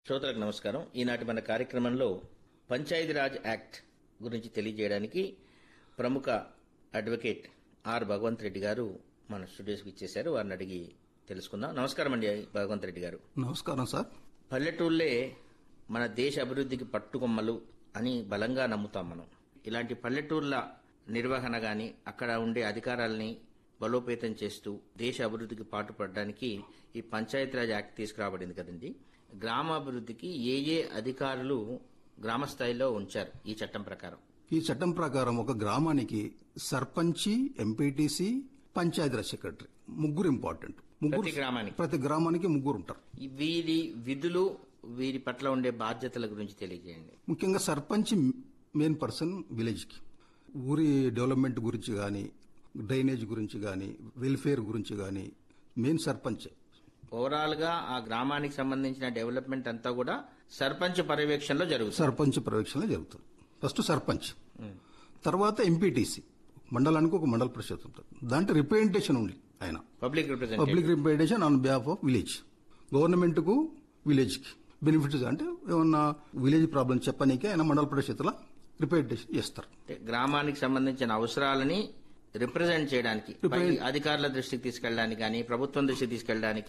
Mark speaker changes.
Speaker 1: శ్రోతలకు నమస్కారం ఈనాటి మన కార్యక్రమంలో పంచాయతీరాజ్ యాక్ట్ గురించి తెలియజేయడానికి ప్రముఖ అడ్వకేట్ ఆర్ భగవంత్ రెడ్డి గారు మన స్టూడియోస్కి ఇచ్చేశారు వారిని అడిగి తెలుసుకుందాం నమస్కారం అండి భగవంత్ రెడ్డి గారు
Speaker 2: నమస్కారం సార్
Speaker 1: పల్లెటూళ్ళే మన దేశ అభివృద్ధికి పట్టుకొమ్మలు అని బలంగా నమ్ముతాం మనం ఇలాంటి పల్లెటూర్ల నిర్వహణ గాని అక్కడ ఉండే అధికారాల్ని బలోపేతం చేస్తూ దేశ అభివృద్ధికి పాటుపడడానికి ఈ పంచాయతీరాజ్ యాక్ట్ తీసుకురాబడింది కదండి గ్రామాభివృద్ధికి ఏ ఏ అధికారులు గ్రామ స్థాయిలో ఉంచారు ఈ చట్టం ప్రకారం
Speaker 2: ఈ చట్టం ప్రకారం ఒక గ్రామానికి సర్పంచి ఎంపీటీసీ పంచాయతీరాజ్ సెక్రటరీ ముగ్గురు ఇంపార్టెంట్ ముగ్గురు
Speaker 1: ప్రతి గ్రామానికి
Speaker 2: ప్రతి గ్రామానికి ముగ్గురు ఉంటారు
Speaker 1: ఈ వీరి విధులు వీరి పట్ల ఉండే బాధ్యతల గురించి తెలియజేయండి
Speaker 2: ముఖ్యంగా సర్పంచ్ మెయిన్ పర్సన్ విలేజ్ కి ఊరి డెవలప్మెంట్ గురించి కానీ డ్రైనేజ్ గురించి కానీ వెల్ఫేర్ గురించి కానీ మెయిన్ సర్పంచ్
Speaker 1: ఓవరాల్ గా ఆ గ్రామానికి సంబంధించిన డెవలప్మెంట్ అంతా కూడా సర్పంచ్ పర్యవేక్షణలో జరుగుతుంది
Speaker 2: సర్పంచ్ పర్యవేక్షణ జరుగుతుంది ఫస్ట్ సర్పంచ్ తర్వాత ఎంపీటీసీ మండలానికి ఒక మండల పరిషత్ ఉంటుంది దాంట్లో రిప్రజెంటేషన్ ఉంది ఆయన
Speaker 1: public representative
Speaker 2: public representation on behalf of village government కు విలేజ్ కి బెనిఫిట్స్ అంటే ఏమన్నా విలేజ్ ప్రాబ్లం చెప్పనీకి ఆయన మండల పరిషత్లో రిప్రజెంటేషన్ చేస్తారు
Speaker 1: అంటే గ్రామానికి సంబంధించిన అవసరాలని రిప్రజెంట్ చేయడానికి పై అధికారుల దృష్టికి తీసుకెళ్ళడానికి కానీ ప్రభుత్వం దృష్టికి తీసుకెళ్ళడానికి